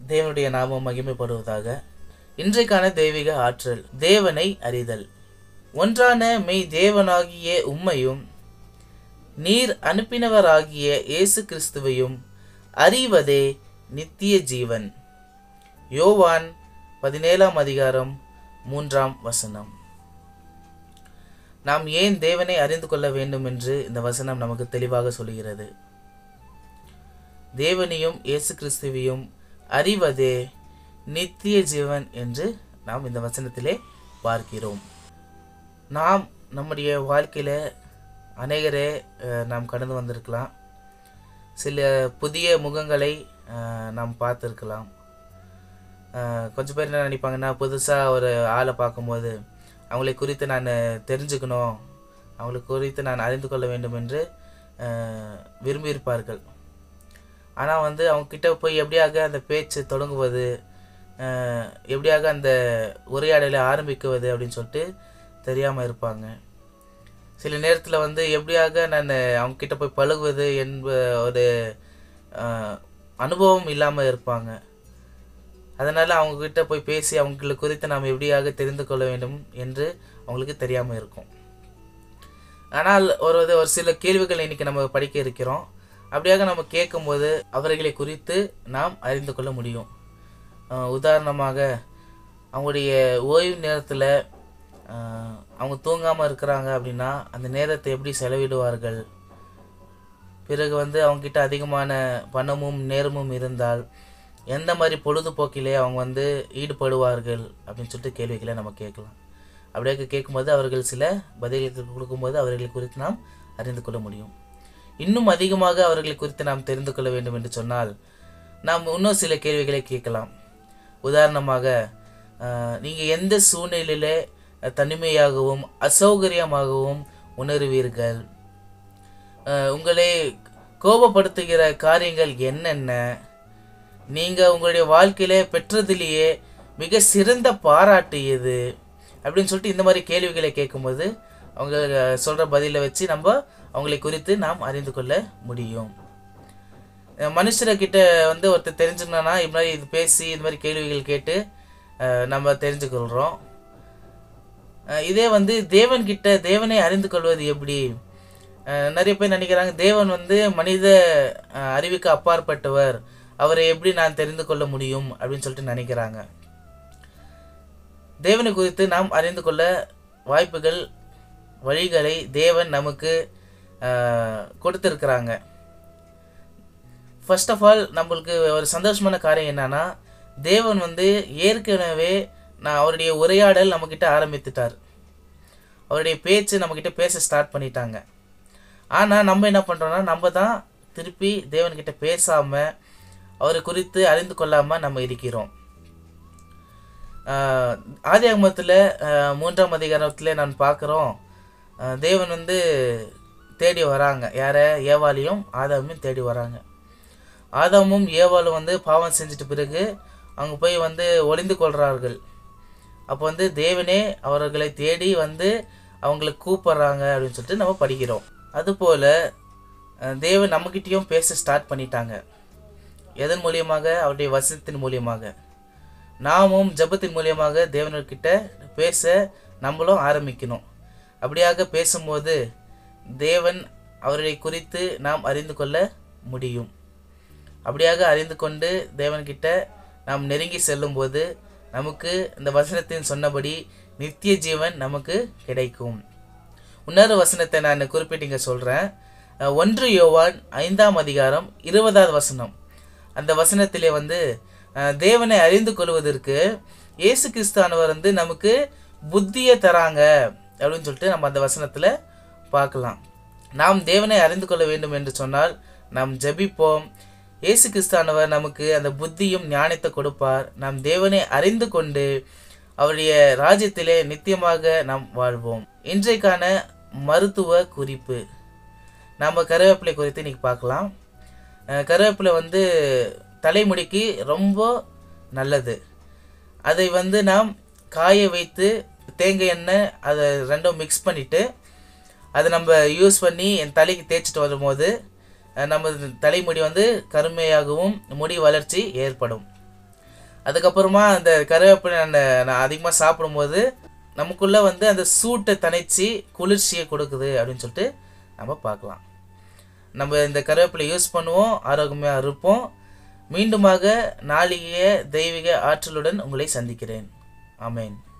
தேவனுடைய நாமம் மகிமைப்படுவதாக இன்றைக்கான தெய்வீக ஆற்றல் தேவனை அறிதல் ஒன்றான மெய் தேவனாகிய உம்மையும் நீர் அனுப்பினவராகிய இயேசு கிறிஸ்துவையும் அறிவதே நித்திய ஜீவன் யோவான் பதினேழாம் அதிகாரம் மூன்றாம் வசனம் நாம் ஏன் தேவனை அறிந்து கொள்ள வேண்டும் என்று இந்த வசனம் நமக்கு தெளிவாக சொல்கிறது தேவனையும் இயேசு கிறிஸ்துவையும் அறிவதே நித்திய ஜீவன் என்று நாம் இந்த வசனத்திலே பார்க்கிறோம் நாம் நம்முடைய வாழ்க்கையில் அநேகரே அஹ், நாம் கடந்து வந்திருக்கலாம் சில புதிய முகங்களை அஹ், நாம் பார்த்துருக்கலாம் அஹ், கொஞ்சம் பேர் என்ன நினைப்பாங்கன்னா புதுசாக ஒரு ஆளை பார்க்கும்போது அவங்களை குறித்து நான் தெரிஞ்சுக்கணும் அவங்களை குறித்து நான் அறிந்து கொள்ள வேண்டும் என்று அஹ், விரும்பியிருப்பார்கள் ஆனால் வந்து அவங்க கிட்ட போய் எப்படியாக அந்த பேச்சு தொடங்குவது அஹ், எப்படியாக அந்த உரையாடலை ஆரம்பிக்குவது அப்படின்னு சொல்லிட்டு தெரியாமல் இருப்பாங்க சில நேரத்தில் வந்து எப்படியாக நான் அவங்க கிட்ட போய் பழகுவது என்ப ஒரு அஹ், அனுபவம் இல்லாமல் இருப்பாங்க அதனால் அவங்க கிட்ட போய் பேசி அவங்களுக்கு குறித்து நாம் எப்படியாக தெரிந்து கொள்ள வேண்டும் என்று அவங்களுக்கு தெரியாமல் இருக்கும் ஆனால் ஒரு ஒரு ஒரு சில கேள்விகள் இன்னைக்கு நம்ம படிக்க இருக்கிறோம் அப்படியாக நம்ம கேட்கும்போது அவர்களை குறித்து நாம் அறிந்து கொள்ள முடியும் அஹ் உதாரணமாக அவங்களுடைய ஓய்வு நேரத்தில் அவங்க தூங்காமல் இருக்கிறாங்க அப்படின்னா அந்த நேரத்தை எப்படி செலவிடுவார்கள் பிறகு வந்து அவங்கக்கிட்ட அதிகமான பணமும் நேரமும் இருந்தால் எந்த மாதிரி பொழுதுபோக்கிலே அவங்க வந்து ஈடுபடுவார்கள் அப்படின்னு சொல்லிட்டு கேள்விகளை நம்ம கேட்கலாம் அப்படியே கேட்கும்போது அவர்கள் சில பதில்கள் கொடுக்கும்போது அவர்களை குறித்து நாம் அறிந்து கொள்ள முடியும் இன்னும் அதிகமாக அவர்களை குறித்து நாம் தெரிந்து கொள்ள வேண்டும் என்று சொன்னால் நாம் இன்னும் சில கேள்விகளை கேட்கலாம் உதாரணமாக நீங்கள் எந்த சூழ்நிலையிலே தனிமையாகவும் அசௌகரியமாகவும் உணர்வீர்கள் அஹ், உங்களை கோபப்படுத்துகிற காரியங்கள் என்னென்ன நீங்கள் உங்களுடைய வாழ்க்கையில பெற்றதிலேயே மிக சிறந்த பாராட்டு எது அப்படின்னு சொல்லிட்டு இந்த மாதிரி கேள்விகளை கேட்கும்போது அவங்க சொல்கிற பதிலை வச்சு நம்ம அவங்களை குறித்து நாம் அறிந்து கொள்ள முடியும் அஹ் மனுஷர்கிட்ட வந்து ஒருத்தர் தெரிஞ்சுக்கணும்னா இது மாதிரி இது பேசி இது மாதிரி கேள்விகள் கேட்டு அஹ், நம்ம தெரிஞ்சுக்கொள்கிறோம் அஹ் இதே வந்து தேவன் கிட்ட தேவனை அறிந்து கொள்வது எப்படி அஹ் நிறைய பேர் நினைக்கிறாங்க தேவன் வந்து மனித அஹ், அறிவுக்கு அப்பாற்பட்டவர் அவரை எப்படி நான் தெரிந்து கொள்ள முடியும் அப்படின்னு சொல்லிட்டு நினைக்கிறாங்க தேவனை குறித்து நாம் அறிந்து கொள்ள வாய்ப்புகள் வழிகளை தேவன் நமக்கு அஹ், கொடுத்திருக்கிறாங்க ஃபர்ஸ்ட் ஆஃப் ஆல் நம்மளுக்கு ஒரு சந்தோஷமான காரியம் என்னன்னா தேவன் வந்து ஏற்கனவே நான் அவருடைய உரையாடல் நம்மக்கிட்ட ஆரம்பித்துட்டார் அவருடைய பேச்சு நம்மக்கிட்ட பேச ஸ்டார்ட் பண்ணிட்டாங்க ஆனால் நம்ம என்ன பண்ணுறோம்னா நம்ம தான் திருப்பி தேவன்கிட்ட பேசாமல் அவரை குறித்து அறிந்து கொள்ளாமல் நம்ம இருக்கிறோம் ஆஹ் ஆதி அகமத்தில் மூன்றாம் அதிகாரத்தில் நான் பார்க்குறோம் தேவன் வந்து தேடி வராங்க யாரை ஏவாளையும் ஆதாமையும் தேடி வராங்க ஆதாமும் ஏவாளும் வந்து பாவம் செஞ்சிட்ட பிறகு அவங்க போய் வந்து ஒளிந்து கொள்கிறார்கள் அப்போ வந்து தேவனே அவர்களை தேடி வந்து அவங்களை கூப்பிடுறாங்க அப்படின்னு சொல்லிட்டு நம்ம படிக்கிறோம் அதுபோல் அஹ், தேவன் நம்மக்கிட்டேயும் பேச ஸ்டார்ட் பண்ணிட்டாங்க எதன் மூலியமாக அவருடைய வசனத்தின் மூலியமாக நாமும் ஜெபத்தின் மூலியமாக தேவன்கிட்ட பேச நம்மளும் ஆரம்பிக்கணும் அப்படியாக பேசும்போது தேவன் அவரை குறித்து நாம் அறிந்து கொள்ள முடியும் அப்படியாக அறிந்து கொண்டு தேவன்கிட்ட நாம் நெருங்கி செல்லும்போது நமக்கு இந்த வசனத்தின் சொன்னபடி நித்திய ஜீவன் நமக்கு கிடைக்கும் இன்னொரு வசனத்தை நான் குறிப்பிட்டு இங்கே சொல்கிறேன் ஒன்று யோவான் ஐந்தாம் அதிகாரம் இருபதாவது வசனம் அந்த வசனத்திலே வந்து அஹ், தேவனை அறிந்து கொள்வதற்கு இயேசு கிறிஸ்தானவர் வந்து நமக்கு புத்தியை தராங்க அப்படின்னு சொல்லிட்டு நம்ம அந்த வசனத்தில் பார்க்கலாம் நாம் தேவனை அறிந்து கொள்ள வேண்டும் என்று சொன்னால் நாம் ஜெபிப்போம் இயேசு கிறிஸ்தானவர் நமக்கு அந்த புத்தியும் ஞானத்தை கொடுப்பார் நாம் தேவனை அறிந்து கொண்டு அவருடைய ராஜ்யத்திலே நித்தியமாக நாம் வாழ்வோம் இன்றைக்கான மருத்துவ குறிப்பு நாம் கருவேப்பிலை குறித்து இன்னைக்கு பார்க்கலாம் அஹ் கருவேப்பிலை வந்து தலைமுடிக்கு ரொம்ப நல்லது அதை வந்து நாம் காய வைத்து தேங்காய் எண்ணெய் அதை ரெண்டும் மிக்ஸ் பண்ணிவிட்டு அதை நம்ம யூஸ் பண்ணி என் தலைக்கு தேய்ச்சிட்டு வரும்போது அஹ் நம்ம தலைமுடி வந்து கருமையாகவும் முடி வளர்ச்சி ஏற்படும் அதுக்கப்புறமா அந்த கருவேப்பிலை நான் நான் அதிகமாக சாப்பிடும்போது நமக்குள்ளே வந்து அந்த சூட்டை தணிச்சு குளிர்ச்சியை கொடுக்குது அப்படின்னு சொல்லிட்டு நம்ம பார்க்கலாம் நம்ம இந்த கருவேப்பிலை யூஸ் பண்ணுவோம் ஆரோக்கியமாக இருப்போம் மீண்டுமாக நாளைய தெய்வீக ஆற்றலுடன் உங்களை சந்திக்கிறேன் ஆமென்